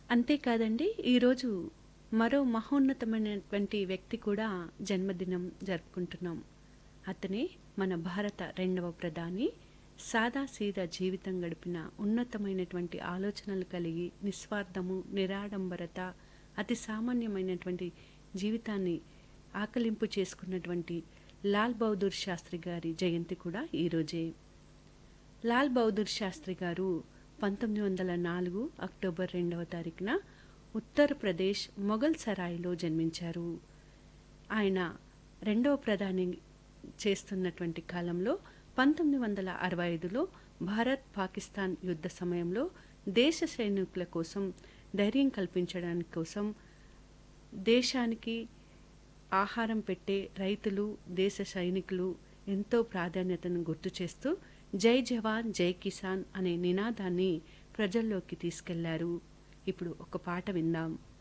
అంతేకాదండి ఈరోజు మరో మహోన్నతమైనటువంటి వ్యక్తి కూడా జన్మదినం జరుపుకుంటున్నాం అతనే మన భారత రెండవ ప్రధాని సాదా సీదా జీవితం గడిపిన ఉన్నతమైనటువంటి ఆలోచనలు కలిగి నిస్వార్థము నిరాడంబరత అతి సామాన్యమైనటువంటి జీవితాన్ని ఆకలింపు చేసుకున్నటువంటి లాల్ బహదూర్ శాస్త్రి గారి జయంతి కూడా ఈరోజే లాల్ బహదూర్ శాస్త్రి గారు పంతొమ్మిది వందల నాలుగు అక్టోబర్ రెండవ తారీఖున ఉత్తరప్రదేశ్ మొఘల్ సరాయిలో జన్మించారు ఆయన రెండవ ప్రధాని చేస్తున్నటువంటి కాలంలో పంతొమ్మిది వందల అరవై ఐదులో భారత్ పాకిస్తాన్ యుద్ధ సమయంలో దేశ సైనికుల కోసం ధైర్యం కల్పించడానికి కోసం దేశానికి ఆహారం పెట్టే రైతులు దేశ సైనికులు ఎంతో ప్రాధాన్యతను గుర్తు చేస్తూ జై జవాన్ జై కిసాన్ అనే నినాదాన్ని ప్రజల్లోకి తీసుకెళ్లారు ఇప్పుడు ఒక పాట విందాం